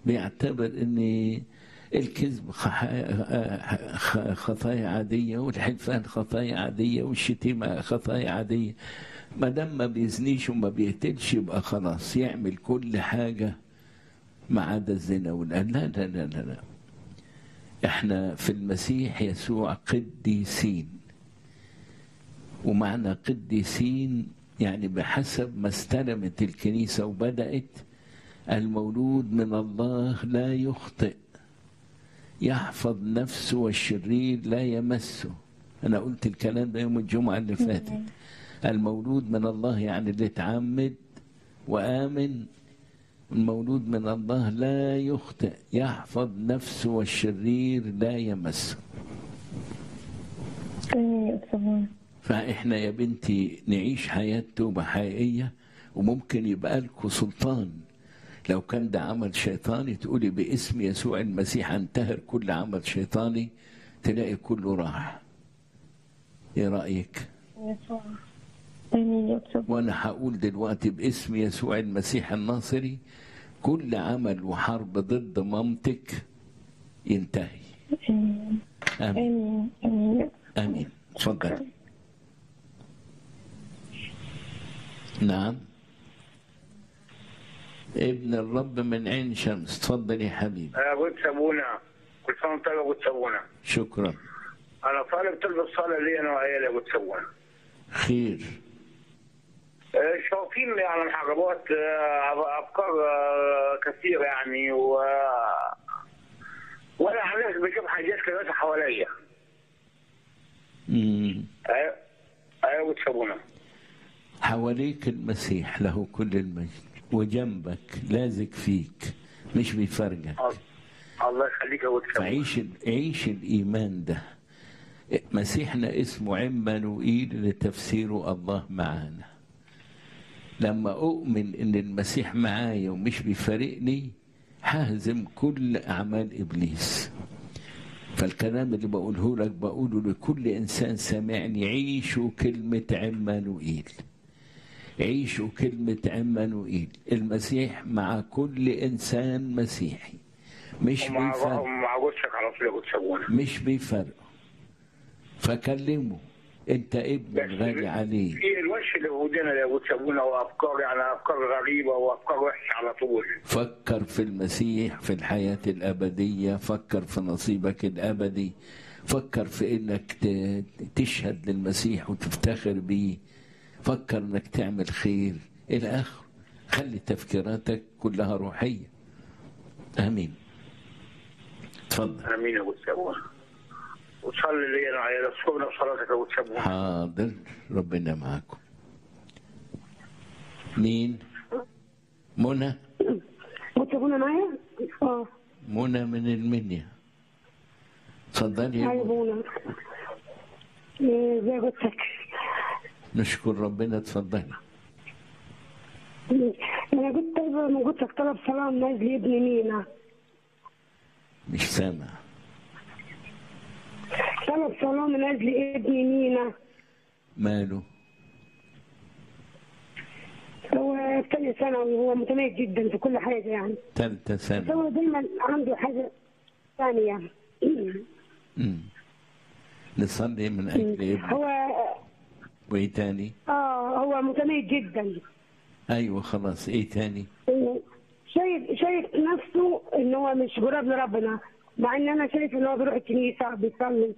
بيعتبر ان الكذب خ- خ- خطايا عادية والحلفان خطايا عادية والشتيمة خطايا عادية ما دام ما بيزنيش وما بيقتلش يبقى خلاص يعمل كل حاجة ما عدا الزنا والآن لا لا لا لا لا احنا في المسيح يسوع قديسين ومعنى قديسين يعني بحسب ما استلمت الكنيسة وبدأت المولود من الله لا يخطئ يحفظ نفسه والشرير لا يمسه أنا قلت الكلام ده يوم الجمعة اللي فاتت المولود من الله يعني اللي اتعمد وآمن المولود من الله لا يخطئ يحفظ نفسه والشرير لا يمسه امين يا أستاذ فاحنا يا بنتي نعيش حياة توبة حقيقية وممكن يبقى لكم سلطان لو كان ده عمل شيطاني تقولي باسم يسوع المسيح انتهر كل عمل شيطاني تلاقي كله راح ايه رأيك يسوع امين يا أستاذ وانا هقول دلوقتي باسم يسوع المسيح الناصري كل عمل وحرب ضد مامتك ينتهي امين امين امين امين امين اتفضل نعم ابن الرب من عين شمس تفضل يا حبيبي يا ابو سابونا كل سنه وانت طيب يا ابو سابونا شكرا انا طالب طلب الصلاه لي انا وعيالي يا ابو سابونا خير آه، شايفين يعني حاجات آه، افكار آه، كثيره يعني و وانا عن نفسي بشوف حاجات كده حواليا مم. ايوه ايوه يا ابو سابونا حواليك المسيح له كل المجد وجنبك لازق فيك مش بيفرجك الله يخليك يا ابو سابونا فعيش عيش الايمان ده مسيحنا اسمه عمانوئيل لتفسيره الله معانا لما اؤمن ان المسيح معايا ومش بيفارقني ههزم كل اعمال ابليس فالكلام اللي بقوله لك بقوله لكل انسان سامعني عيشوا كلمه عمانوئيل عيشوا كلمه عمانوئيل المسيح مع كل انسان مسيحي مش ومع بيفرق ومع جوزك على طول يا ابو سابونا مش بيفرقوا فكلمه انت ابن غالي عليه في الوش اللي في ودنا يا ابو سابونا وافكار يعني افكار غريبه وافكار وحشه على طول فكر في المسيح في الحياة الأبدية فكر في نصيبك الأبدي فكر في إنك ت- تشهد للمسيح وتفتخر بيه فكر إنك تعمل خير إلى آخره خلي تفكيراتك كلها روحية آمين تفضل امين يا ابو سابونا وصلي لي انا على اذكرنا بصلاتك يا ابو سابونا حاضر ربنا معاكم مين منى بتقولوا معايا؟ اه منى من المنيا اتفضلي يا معايا منى. بونا إيه، زي قلتك نشكر ربنا اتفضلي انا قلت طيب ما قلت لك طلب صلاه من اجل ابني مينا مش سامع طلب صلاه من اجل ابني مينا ماله هو ثاني ثانوي هو متميز جدا في كل حاجه يعني تالتة بس سنة هو دايما عنده حاجه ثانيه مم. نصلي من أجل ابنك هو وإيه تاني اه هو متميز جدا أيوة خلاص إيه تاني شايف شايف نفسه ان هو مش قريب لربنا مع ان انا شايف ان هو بيروح الكنيسه بيصلي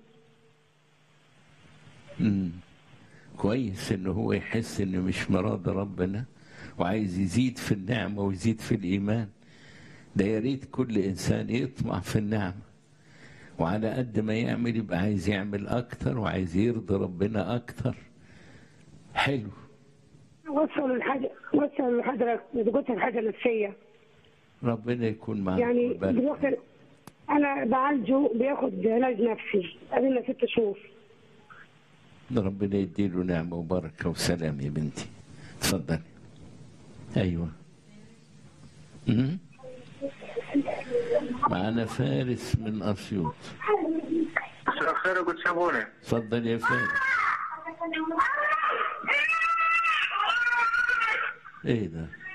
مم. كويس إنه هو يحس إنه مش مراد ربنا وعايز يزيد في النعمة ويزيد في الإيمان ده يا ريت كل إنسان يطمع في النعمة وعلى قد ما يعمل يبقى عايز يعمل أكتر وعايز يرضي ربنا أكتر حلو وصلوا الحاجه وصلوا لحضرتك قلت الحاجه نفسيه ربنا يكون معاك يعني ويبارك دلوقتي انا بعالجه بياخد علاج نفسي قبلنا ست شهور ربنا يديله نعمة وبركة وسلام يا بنتي اتفضلي أيوة مم. معنا فارس من أسيوط مساء الخير يا ابو سابونا اتفضل يا فارس ايه ده